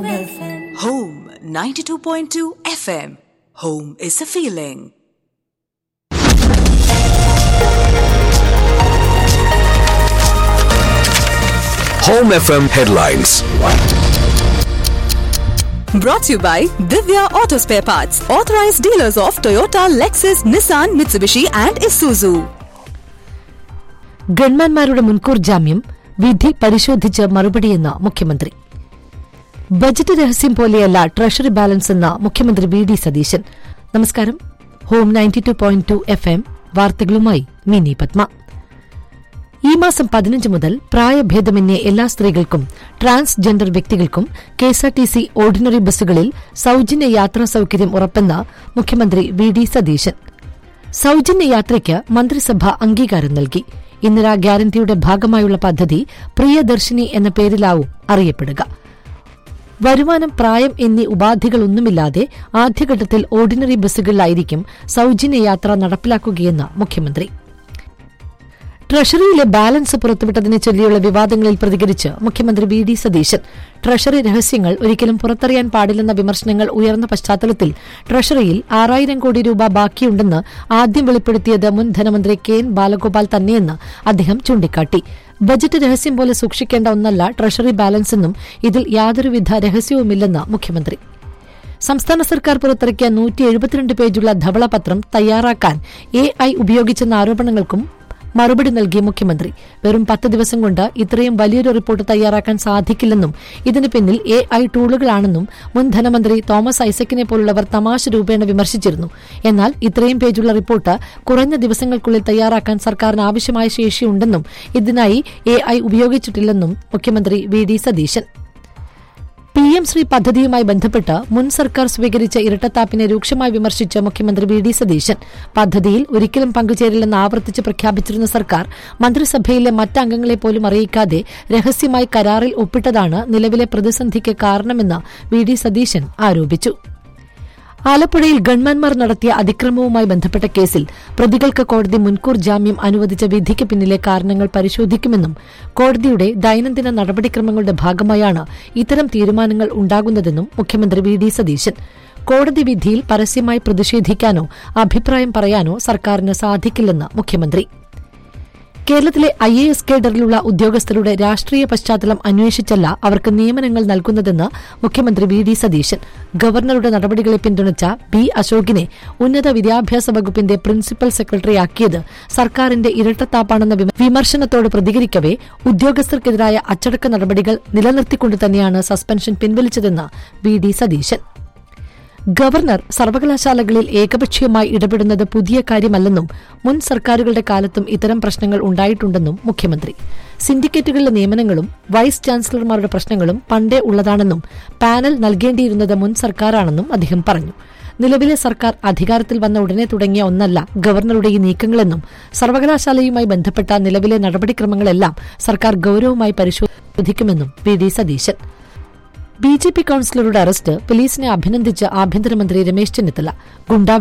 Home 92.2 FM. Home is a feeling. Home FM headlines. Brought to you by Divya Auto Spare Parts, authorized dealers of Toyota, Lexus, Nissan, Mitsubishi, and Isuzu. ഗൺമാൻമാരുടെ മുൻകൂർ ജാമ്യം വിധി പരിശോധിച്ച് മറുപടിയെന്ന് മുഖ്യമന്ത്രി budget രഹസ്യം പോലെയല്ല treasury balance എന്ന മുഖ്യമന്ത്രി V D Satheesan നമസ്കാരം home ninety two point two F M വാർത്തകളുമായി മിനി പത്മ ഈ മാസം പതിനഞ്ച് മുതൽ പ്രായഭേദമന്യേ എല്ലാ സ്ത്രീകൾക്കും ട്രാൻസ്ജെൻഡർ വ്യക്തികൾക്കും കെഎസ്ആർടിസി ഓർഡിനറി ബസ്സുകളിൽ സൌജന്യ യാത്രാ സൌകര്യം ഉറപ്പെന്ന് മുഖ്യമന്ത്രി വി ഡി സതീശൻ സൌജന്യ യാത്രയ്ക്ക് മന്ത്രിസഭ അംഗീകാരം നൽകി ഇന്ദിരാ ഗ്യാരണ്ടിയുടെ ഭാഗമായുള്ള പദ്ധതി പ്രിയദർശിനി എന്ന പേരിലാവും അറിയപ്പെടുക വരുമാനം പ്രായം എന്നീ ഉപാധികളൊന്നുമില്ലാതെ ആദ്യഘട്ടത്തിൽ ഓർഡിനറി ബസ്സുകളിലായിരിക്കും സൌജന്യ യാത്ര നടപ്പിലാക്കുകയെന്ന് മുഖ്യമന്ത്രി ട്രഷറിയിലെ ബാലൻസ് പുറത്തുവിട്ടതിനെ ചൊല്ലിയുള്ള വിവാദങ്ങളിൽ പ്രതികരിച്ച് മുഖ്യമന്ത്രി വി ഡി സതീശൻ ട്രഷറി രഹസ്യങ്ങൾ ഒരിക്കലും പുറത്തറിയാൻ പാടില്ലെന്ന വിമർശനങ്ങൾ ഉയർന്ന പശ്ചാത്തലത്തിൽ ട്രഷറിയിൽ ആറായിരം കോടി രൂപ ബാക്കിയുണ്ടെന്ന് ആദ്യം വെളിപ്പെടുത്തിയത് മുൻ ധനമന്ത്രി കെ എൻ ബാലഗോപാൽ തന്നെയെന്ന് അദ്ദേഹം ചൂണ്ടിക്കാട്ടി ബജറ്റ് രഹസ്യം പോലെ സൂക്ഷിക്കേണ്ട ഒന്നല്ല ട്രഷറി ബാലൻസ് എന്നും ഇതിൽ യാതൊരുവിധ രഹസ്യവുമില്ലെന്ന് മുഖ്യമന്ത്രി സംസ്ഥാന സർക്കാർ പുറത്തിറക്കിയ നൂറ്റി എഴുപത്തിരണ്ട് പേജുള്ള ധവളപത്രം തയ്യാറാക്കാൻ എ ഐ ഉപയോഗിച്ചെന്ന ആരോപണങ്ങൾക്കും മറുപടി നൽകിയ മുഖ്യമന്ത്രി വെറും പത്ത് ദിവസം കൊണ്ട് ഇത്രയും വലിയൊരു റിപ്പോർട്ട് തയ്യാറാക്കാൻ സാധിക്കില്ലെന്നും ഇതിന് പിന്നിൽ എ ഐ ടൂളുകളാണെന്നും മുൻ ധനമന്ത്രി തോമസ് ഐസക്കിനെ പോലുള്ളവർ തമാശ രൂപേണ വിമർശിച്ചിരുന്നു എന്നാൽ ഇത്രയും പേജുള്ള റിപ്പോർട്ട് കുറഞ്ഞ ദിവസങ്ങൾക്കുള്ളിൽ തയ്യാറാക്കാൻ സർക്കാരിന് ആവശ്യമായ ശേഷിയുണ്ടെന്നും ഇതിനായി എ ഐ ഉപയോഗിച്ചിട്ടില്ലെന്നും മുഖ്യമന്ത്രി V D Satheesan P M Shri പദ്ധതിയുമായി ബന്ധപ്പെട്ട് മുൻ സർക്കാർ സ്വീകരിച്ച ഇരട്ടത്താപ്പിനെ രൂക്ഷമായി വിമർശിച്ച മുഖ്യമന്ത്രി വി ഡി സതീശൻ പദ്ധതിയിൽ ഒരിക്കലും പങ്കുചേരില്ലെന്ന് ആവർത്തിച്ച് പ്രഖ്യാപിച്ചിരുന്ന സർക്കാർ മന്ത്രിസഭയിലെ മറ്റംഗങ്ങളെ പോലും അറിയിക്കാതെ രഹസ്യമായി കരാറിൽ ഒപ്പിട്ടതാണ് നിലവിലെ പ്രതിസന്ധിക്ക് കാരണമെന്ന് വി ഡി സതീശൻ ആരോപിച്ചു ആലപ്പുഴയിൽ ഗൺമാൻമാർ നടത്തിയ അതിക്രമവുമായി ബന്ധപ്പെട്ട കേസിൽ പ്രതികൾക്ക് കോടതി മുൻകൂർ ജാമ്യം അനുവദിച്ച വിധിക്ക് പിന്നിലെ കാരണങ്ങൾ പരിശോധിക്കുമെന്നും കോടതിയുടെ ദൈനംദിന നടപടിക്രമങ്ങളുടെ ഭാഗമായാണ് ഇത്തരം തീരുമാനങ്ങൾ ഉണ്ടാകുന്നതെന്നും മുഖ്യമന്ത്രി വി ഡി സതീശൻ കോടതി വിധിയിൽ പരസ്യമായി പ്രതിഷേധിക്കാനോ അഭിപ്രായം പറയാനോ സർക്കാരിന് സാധിക്കില്ലെന്ന് മുഖ്യമന്ത്രി കേരളത്തിലെ ഐ എ എസ് കേഡറിലുള്ള ഉദ്യോഗസ്ഥരുടെ രാഷ്ട്രീയ പശ്ചാത്തലം അന്വേഷിച്ചല്ല അവർക്ക് നിയമനങ്ങൾ നൽകുന്നതെന്ന് മുഖ്യമന്ത്രി വി ഡി സതീശൻ ഗവർണറുടെ നടപടികളെ പിന്തുണച്ച ബി അശോകിനെ ഉന്നത വിദ്യാഭ്യാസ വകുപ്പിന്റെ പ്രിൻസിപ്പൽ സെക്രട്ടറിയാക്കിയത് സർക്കാരിന്റെ ഇരട്ടത്താപ്പാണെന്ന വിമ- വിമർശനത്തോട് പ്രതികരിക്കവേ ഉദ്യോഗസ്ഥർക്കെതിരായ അച്ചടക്ക നടപടികൾ നിലനിർത്തിക്കൊണ്ട് തന്നെയാണ് സസ്പെൻഷൻ പിൻവലിച്ചതെന്ന് വി ഡി സതീശൻ ഗവർണർ സർവകലാശാലകളിൽ ഏകപക്ഷീയമായി ഇടപെടുന്നത് പുതിയ കാര്യമല്ലെന്നും മുൻ സർക്കാരുകളുടെ കാലത്തും ഇത്തരം പ്രശ്നങ്ങൾ ഉണ്ടായിട്ടുണ്ടെന്നും മുഖ്യമന്ത്രി സിൻഡിക്കേറ്റുകളിലെ നിയമനങ്ങളും വൈസ് ചാൻസലർമാരുടെ പ്രശ്നങ്ങളും പണ്ടേ ഉള്ളതാണെന്നും പാനൽ നൽകേണ്ടിയിരുന്നത് മുൻ സർക്കാരാണെന്നും അദ്ദേഹം പറഞ്ഞു നിലവിലെ സർക്കാർ അധികാരത്തിൽ വന്ന ഉടനെ തുടങ്ങിയ ഒന്നല്ല ഗവർണറുടെ ഈ നീക്കങ്ങളെന്നും സർവകലാശാലയുമായി ബന്ധപ്പെട്ട നിലവിലെ നടപടിക്രമങ്ങളെല്ലാം സർക്കാർ ഗൌരവമായി പരിശോധിക്കുമെന്നും V D Satheesan B J P കൌൺസിലറുടെ അറസ്റ്റ് പോലീസിനെ അഭിനന്ദിച്ച് ആഭ്യന്തരമന്ത്രി രമേശ് ചെന്നിത്തല ഗുണ്ടാ